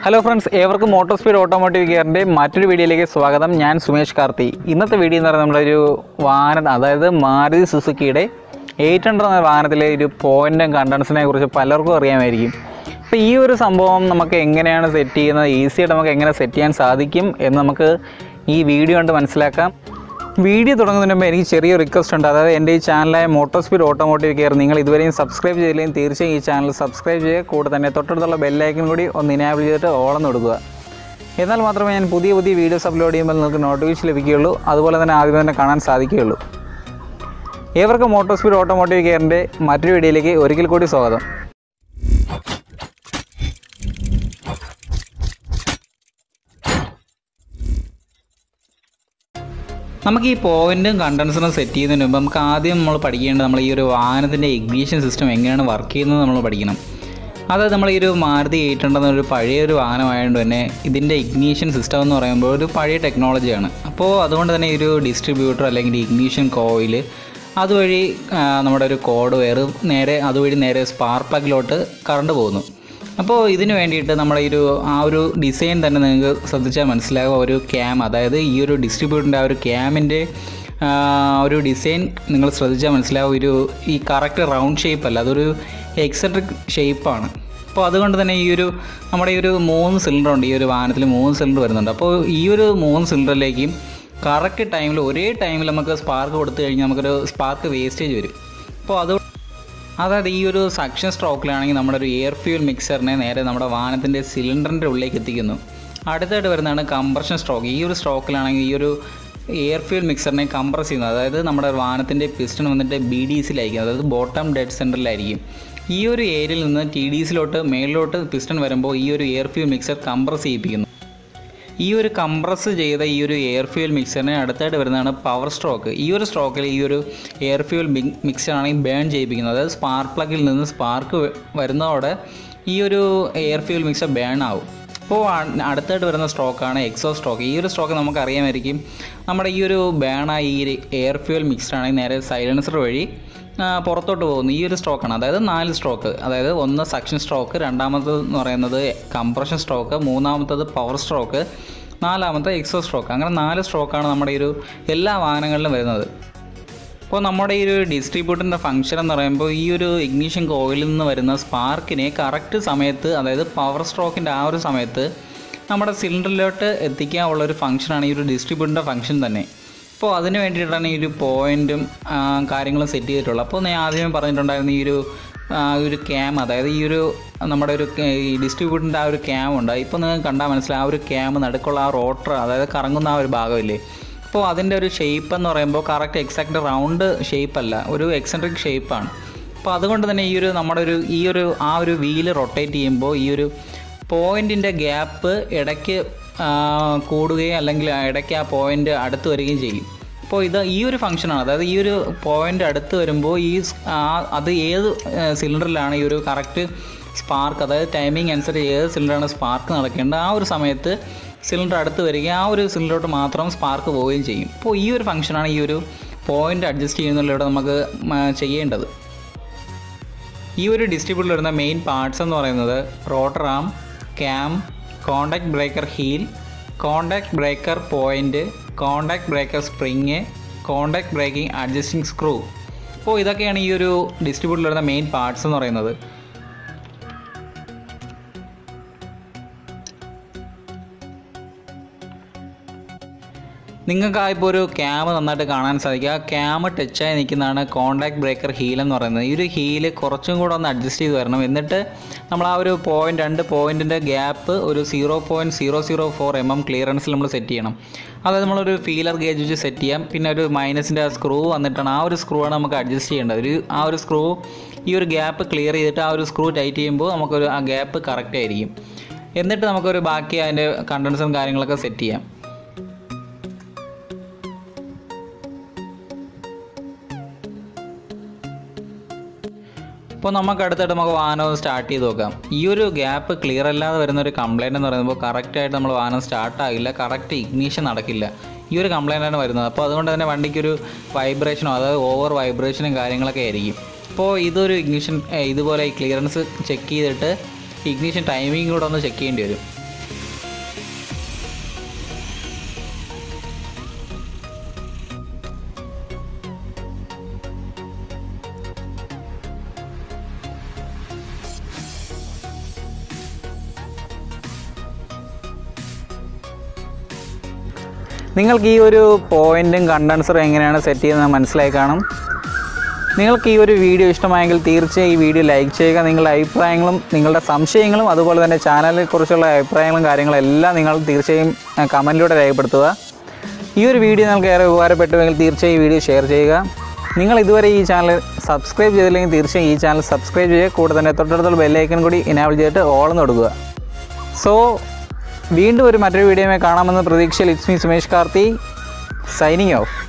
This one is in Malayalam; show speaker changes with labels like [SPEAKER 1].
[SPEAKER 1] ഹലോ ഫ്രണ്ട്സ് ഏവർക്കും മോട്ടോർ സ്പീഡ് ഓട്ടോമോട്ടീവ് കെയറിൻ്റെ മറ്റൊരു വീഡിയോയിലേക്ക് സ്വാഗതം ഞാൻ സുമേഷ് കാർത്തി ഇന്നത്തെ വീഡിയോ എന്ന് പറയുന്നത് നമ്മുടെ ഒരു വാഹനം അതായത് മാരുതി സുസുക്കിയുടെ എയ്റ്റ് ഹൺഡ്രഡ് എന്ന വാഹനത്തിലെ ഒരു പോയിൻറ്റും കണ്ടൻസിനെ കുറിച്ച് പലർക്കും അറിയാമായിരിക്കും അപ്പോൾ ഈ ഒരു സംഭവം നമുക്ക് എങ്ങനെയാണ് സെറ്റ് ചെയ്യുന്നത് ഈസിയായിട്ട് നമുക്ക് എങ്ങനെ സെറ്റ് ചെയ്യാൻ സാധിക്കും എന്ന് നമുക്ക് ഈ വീഡിയോ കണ്ട് മനസ്സിലാക്കാം വീഡിയോ തുടങ്ങുന്നതിന് മുമ്പ് എനിക്ക് ചെറിയ റിക്വസ്റ്റ് ഉണ്ട് അതായത് എൻ്റെ ഈ ചാനലായ മോട്ടോർ സ്പീഡ് ഓട്ടോമോട്ടീവ് കെയർ നിങ്ങൾ ഇതുവരെയും സബ്സ്ക്രൈബ് ചെയ്തില്ലെങ്കിൽ തീർച്ചയായും ഈ ചാനൽ സബ്സ്ക്രൈബ് ചെയ്യുക കൂടെ തന്നെ തൊട്ടടുത്തുള്ള ബെല്ലൈക്കൻ കൂടി ഒന്ന് ഇനാബിൾ ചെയ്തിട്ട് ഓളം കൊടുക്കുക എന്നാൽ മാത്രമേ ഞാൻ പുതിയ പുതിയ വീഡിയോസ് അപ്ലോഡ് ചെയ്യുമ്പോൾ നിങ്ങൾക്ക് നോട്ടിഫിക്കേഷൻ ലഭിക്കുകയുള്ളൂ അതുപോലെ തന്നെ ആദ്യം തന്നെ കാണാൻ സാധിക്കുകയുള്ളൂ ഏവർക്കും മോട്ടോർ സ്പീഡ് ഓട്ടോമോട്ടീവ് കെയറിൻ്റെ മറ്റൊരു വീഡിയോയിലേക്ക് ഒരിക്കൽ കൂടി സ്വാഗതം നമുക്ക് ഈ പോയിന്റും കണ്ടൻസറും സെറ്റ് ചെയ്യുന്നതിന് മുമ്പ് നമുക്ക് ആദ്യം നമ്മൾ പഠിക്കേണ്ടത് നമ്മൾ ഈ ഒരു വാഹനത്തിൻ്റെ ഇഗ്നീഷൻ സിസ്റ്റം എങ്ങനെയാണ് വർക്ക് ചെയ്യുന്നത് നമ്മൾ പഠിക്കണം അതായത് നമ്മൾ ഈ ഒരു മാരുതി എയ്റ്റ് ഹൺഡ്രഡ് എന്നൊരു പഴയ ഒരു വാഹനമായതുകൊണ്ട് തന്നെ ഇതിൻ്റെ ഇഗ്നീഷൻ സിസ്റ്റം എന്ന് പറയുമ്പോൾ ഒരു പഴയ ടെക്നോളജിയാണ് അപ്പോൾ അതുകൊണ്ട് തന്നെ ഈ ഒരു ഡിസ്ട്രിബ്യൂട്ടർ അല്ലെങ്കിൽ ഇഗ്നീഷൻ കോയിൽ അതുവഴി ആ, നമ്മുടെ ഒരു കോഡ് വയർ നേരെ അതുവഴി നേരെ സ്പാർക്ക് പ്ലഗിലോട്ട് കറണ്ട് പോകുന്നു അപ്പോൾ ഇതിന് വേണ്ടിയിട്ട് നമ്മുടെ ഈ ഒരു ആ ഒരു ഡിസൈൻ തന്നെ നിങ്ങൾക്ക് ശ്രദ്ധിച്ചാൽ മനസ്സിലാകും ഒരു ക്യാം അതായത് ഈ ഒരു ഡിസ്ട്രിബ്യൂട്ടറിൻ്റെ ആ ഒരു ക്യാമിൻ്റെ ഒരു ഡിസൈൻ നിങ്ങൾ ശ്രദ്ധിച്ചാൽ മനസ്സിലാവും ഒരു ഈ കറക്റ്റ് റൗണ്ട് ഷേപ്പ് അല്ല അതൊരു എക്സെട്രിക് ഷേപ്പാണ് അപ്പോൾ അതുകൊണ്ട് തന്നെ ഈ ഒരു നമ്മുടെ ഈ ഒരു മൂന്ന് സിലിണ്ടർ ഉണ്ട് ഈ ഒരു വാഹനത്തിൽ മൂന്ന് സിലിണ്ടർ വരുന്നുണ്ട് അപ്പോൾ ഈ ഒരു മൂന്ന് സിലിണ്ടറിലേക്കും കറക്റ്റ് ടൈമിൽ ഒരേ ടൈമിൽ നമുക്ക് സ്പാർക്ക് കൊടുത്തു കഴിഞ്ഞാൽ നമുക്കൊരു സ്പാർക്ക് വേസ്റ്റേജ് വരും അപ്പോൾ അത് അതായത് ഈ ഒരു സക്ഷൻ സ്ട്രോക്കിലാണെങ്കിൽ നമ്മുടെ ഒരു എയർ ഫ്യൂൽ മിക്സറിനെ നേരെ നമ്മുടെ വാഹനത്തിൻ്റെ സിലിണ്ടറിൻ്റെ ഉള്ളിലേക്ക് എത്തിക്കുന്നു അടുത്തായിട്ട് വരുന്നതാണ് കംപ്രഷൻ സ്ട്രോക്ക് ഈ ഒരു സ്ട്രോക്കിലാണെങ്കിൽ ഈ ഒരു എയർ ഫ്യൂൽ മിക്സറിനെ കംപ്രസ് ചെയ്യുന്നത് അതായത് നമ്മുടെ വാഹനത്തിൻ്റെ പിസ്റ്റൺ വന്നിട്ട് ബി ഡി സിയിലായിരിക്കും അതായത് ബോട്ടം ഡെഡ് സെൻറ്ററിലായിരിക്കും ഈ ഒരു ഏരിയയിൽ നിന്ന് ടി ഡി സിലോട്ട് മേളിലോട്ട് പിസ്റ്റൺ വരുമ്പോൾ ഈ ഒരു എയർ ഫ്യൂൽ മിക്സർ കംപ്രസ് ചെയ്യിപ്പിക്കുന്നു ഈ ഒരു കംപ്രസ് ചെയ്ത ഈ ഒരു എയർ ഫ്യൂൽ മിക്സറിന് അടുത്തായിട്ട് വരുന്നതാണ് പവർ സ്ട്രോക്ക് ഈ ഒരു സ്ട്രോക്കിൽ ഈ ഒരു എയർ ഫ്യൂൽ മിക്സർ ആണെങ്കിൽ ബേൺ ചെയ്യിപ്പിക്കുന്നത് അതായത് സ്പാർക്ക് പ്ലഗിൽ നിന്ന് സ്പാർക്ക് വരുന്നതോടെ ഈ ഒരു എയർ ഫ്യൂൽ മിക്സർ ബേൺ ആവും അപ്പോൾ അ- അടുത്തായിട്ട് വരുന്ന സ്ട്രോക്കാണ് എക്സോ സ്ട്രോക്ക് ഈ ഒരു സ്ട്രോക്ക് നമുക്ക് അറിയാമായിരിക്കും നമ്മുടെ ഈ ഒരു ബേണായി ഈ ഒരു എയർ ഫ്യൂൽ മിക്സർ ആണെങ്കിൽ നേരെ സൈലൻസർ വഴി ആ, പുറത്തോട്ട് പോകുന്നു ഈ ഒരു സ്ട്രോക്കാണ് അതായത് നാല് സ്ട്രോക്ക് അതായത് ഒന്ന് സക്ഷൻ സ്ട്രോക്ക് രണ്ടാമത്തത് എന്ന് പറയുന്നത് കംപ്രഷൻ സ്ട്രോക്ക് മൂന്നാമത്തത് പവർ സ്ട്രോക്ക് നാലാമത്തെ എക്സോ സ്ട്രോക്ക് അങ്ങനെ നാല് സ്ട്രോക്കാണ് നമ്മുടെ ഈ ഒരു എല്ലാ വാഹനങ്ങളിലും വരുന്നത് അപ്പോൾ നമ്മുടെ ഈ ഒരു ഡിസ്ട്രിബ്യൂട്ടറിൻ്റെ ഫംഗ്ഷൻ എന്ന് പറയുമ്പോൾ ഈ ഒരു ഇഗ്നീഷൻ കോയിലിൽ നിന്ന് വരുന്ന സ്പാർക്കിനെ കറക്റ്റ് സമയത്ത് അതായത് പവർ സ്ട്രോക്കിൻ്റെ ആ ഒരു സമയത്ത് നമ്മുടെ സിലിണ്ടറിലോട്ട് എത്തിക്കാനുള്ള ഒരു ഫംഗ്ഷനാണ് ഈ ഒരു ഡിസ്ട്രിബ്യൂട്ടറിൻ്റെ ഫംഗ്ഷൻ തന്നെ അപ്പോൾ അതിന് വേണ്ടിയിട്ടാണ് ഈ ഒരു പോയിൻറ്റും കാര്യങ്ങളും സെറ്റ് ചെയ്തിട്ടുള്ളത് അപ്പോൾ ഞാൻ ആദ്യമേ പറഞ്ഞിട്ടുണ്ടായിരുന്നു ഈ ഒരു ആ, ഈ ഒരു ക്യാം അതായത് ഈ ഒരു നമ്മുടെ ഒരു ക- ഈ ഡിസ്ട്രിബ്യൂട്ടറിൻ്റെ ആ ഒരു ക്യാം ഉണ്ട് ഇപ്പോൾ നിങ്ങൾക്ക് കണ്ടാൽ മനസ്സിലാവും ആ ഒരു ക്യാം നടുക്കുള്ള ആ റോട്ടർ അതായത് കറങ്ങുന്ന ആ ഒരു ഭാഗമില്ലേ അപ്പോൾ അതിൻ്റെ ഒരു ഷേപ്പ് എന്ന് പറയുമ്പോൾ കറക്റ്റ് എക്സാക്റ്റ് റൗണ്ട് ഷേപ്പ് അല്ല ഒരു എക്സെൻട്രിക് ഷേപ്പാണ് അപ്പോൾ അതുകൊണ്ട് തന്നെ ഈ ഒരു നമ്മുടെ ഒരു ഈ ഒരു ആ ഒരു വീല് റൊട്ടേറ്റ് ചെയ്യുമ്പോൾ ഈ ഒരു പോയിൻറ്റിൻ്റെ ഗ്യാപ്പ് ഇടയ്ക്ക് ആ, കൂടുകയും അല്ലെങ്കിൽ ഇടയ്ക്ക് ആ പോയിൻ്റ് അടുത്ത് വരികയും ചെയ്യും അപ്പോൾ ഇത് ഈ ഒരു ഫംഗ്ഷനാണ് അതായത് ഈ ഒരു പോയിൻ്റ് അടുത്ത് വരുമ്പോൾ ഈ സ്- ആ- അത് ഏത് സിലിണ്ടറിലാണ് ഈ ഒരു കറക്റ്റ് സ്പാർക്ക് അതായത് ടൈമിംഗ് അനുസരിച്ച് ഏത് സിലിണ്ടറാണ് സ്പാർക്ക് നടക്കേണ്ടത് ആ ഒരു സമയത്ത് സിലിണ്ടർ അടുത്ത് വരികയും ആ ഒരു സിലിണ്ടറോട്ട് മാത്രം സ്പാർക്ക് പോവുകയും ചെയ്യും അപ്പോൾ ഈ ഒരു ഫംഗ്ഷനാണ് ഈ ഒരു പോയിൻ്റ് അഡ്ജസ്റ്റ് ചെയ്യുന്നതിലൂടെ നമുക്ക് മ, ചെയ്യേണ്ടത് ഈ ഒരു ഡിസ്ട്രിബ്യൂട്ടറിൽ വരുന്ന മെയിൻ പാർട്സ് എന്ന് പറയുന്നത് rotor arm cam contact breaker heel contact breaker point contact breaker spring contact breaking adjusting screw അപ്പോൾ ഇതൊക്കെയാണ് ഈ ഒരു ഡിസ്ട്രിബ്യൂട്ടറിൽ വരുന്ന മെയിൻ പാർട്സ് എന്ന് പറയുന്നത് നിങ്ങൾക്ക് ആ ഇപ്പോൾ ഒരു ക്യാം നന്നായിട്ട് കാണാൻ സാധിക്കുക ആ ക്യാം ടച്ചായി നിൽക്കുന്നതാണ് കോണ്ടാക്ട് ബ്രേക്കർ ഹീൽ എന്ന് പറയുന്നത് ഈ ഒരു ഹീല് കുറച്ചും കൂടെ ഒന്ന് അഡ്ജസ്റ്റ് ചെയ്ത് വരണം എന്നിട്ട് നമ്മൾ ആ ഒരു പോയിന്റ് രണ്ട് പോയിന്റിൻ്റെ ഗ്യാപ്പ് ഒരു zero point zero zero four M M ക്ലിയറൻസിൽ നമ്മൾ സെറ്റ് ചെയ്യണം അതായത് നമ്മളൊരു ഫീലർ ഗേജ് വെച്ച് സെറ്റ് ചെയ്യാം പിന്നെ ഒരു മൈനസിൻ്റെ ആ സ്ക്രൂ വന്നിട്ടാണ് ആ ഒരു സ്ക്രൂ ആണ് നമുക്ക് അഡ്ജസ്റ്റ് ചെയ്യേണ്ടത് ഒരു ആ ഒരു സ്ക്രൂ ഈ ഒരു ഗ്യാപ്പ് ക്ലിയർ ചെയ്തിട്ട് ആ ഒരു സ്ക്രൂ ടൈറ്റ് ചെയ്യുമ്പോൾ നമുക്കൊരു ആ ഗ്യാപ്പ് കറക്റ്റ് ആയിരിക്കും എന്നിട്ട് നമുക്കൊരു ബാക്കി അതിൻ്റെ കണ്ടൻസും കാര്യങ്ങളൊക്കെ സെറ്റ് ചെയ്യാം ഇപ്പോൾ നമുക്ക് അടുത്തായിട്ട് നമുക്ക് വാഹനം സ്റ്റാർട്ട് ചെയ്ത് നോക്കാം ഈ ഒരു ഗ്യാപ്പ് ക്ലിയർ അല്ലാതെ വരുന്ന ഒരു കംപ്ലൈൻറ്റ് എന്ന് പറയുമ്പോൾ കറക്റ്റായിട്ട് നമ്മൾ വാഹനം സ്റ്റാർട്ട് ആകില്ല കറക്റ്റ് ഇഗ്നീഷൻ നടക്കില്ല ഈ ഒരു കംപ്ലൈൻ്റാണ് വരുന്നത് അപ്പോൾ അതുകൊണ്ട് തന്നെ വണ്ടിക്കൊരു വൈബ്രേഷനോ അതായത് ഓവർ വൈബ്രേഷനും കാര്യങ്ങളൊക്കെ ആയിരിക്കും അപ്പോൾ ഇതൊരു ഇഗ്നിഷൻ ഇതുപോലെ ക്ലിയറൻസ് ചെക്ക് ചെയ്തിട്ട് ഇഗ്നിഷൻ ടൈമിംഗ് കൂടെ ഒന്ന് ചെക്ക് ചെയ്യേണ്ടി വരും നിങ്ങൾക്ക് ഈ ഒരു പോയിൻറ്റും കണ്ടൻസറും എങ്ങനെയാണ് സെറ്റ് ചെയ്യുന്നത് മനസ്സിലായി കാണും നിങ്ങൾക്ക് ഈ ഒരു വീഡിയോ ഇഷ്ടമായെങ്കിൽ തീർച്ചയായും ഈ വീഡിയോ ലൈക്ക് ചെയ്യുക നിങ്ങളുടെ അഭിപ്രായങ്ങളും നിങ്ങളുടെ സംശയങ്ങളും അതുപോലെ തന്നെ ചാനലിനെ കുറിച്ചുള്ള അഭിപ്രായങ്ങളും കാര്യങ്ങളും എല്ലാം നിങ്ങൾ തീർച്ചയായും കമൻറ്റിലൂടെ രേഖപ്പെടുത്തുക ഈ ഒരു വീഡിയോ നിങ്ങൾക്ക് ഏറെ ഉപകാരപ്പെട്ടുവെങ്കിൽ തീർച്ചയായും ഈ വീഡിയോ ഷെയർ ചെയ്യുക നിങ്ങൾ ഇതുവരെ ഈ ചാനൽ സബ്സ്ക്രൈബ് ചെയ്തില്ലെങ്കിൽ തീർച്ചയായും ഈ ചാനൽ സബ്സ്ക്രൈബ് ചെയ്യുക കൂടെ തന്നെ തൊട്ടടുത്തുള്ള ബെല്ലൈക്കൺ കൂടി ഇനാബിൾ ചെയ്തിട്ട് ഓളം കൊടുക്കുക സോ വീണ്ടും ഒരു മറ്റൊരു വീഡിയോയുമായി കാണാമെന്ന പ്രതീക്ഷയിൽ it's me Sumesh Karthi signing of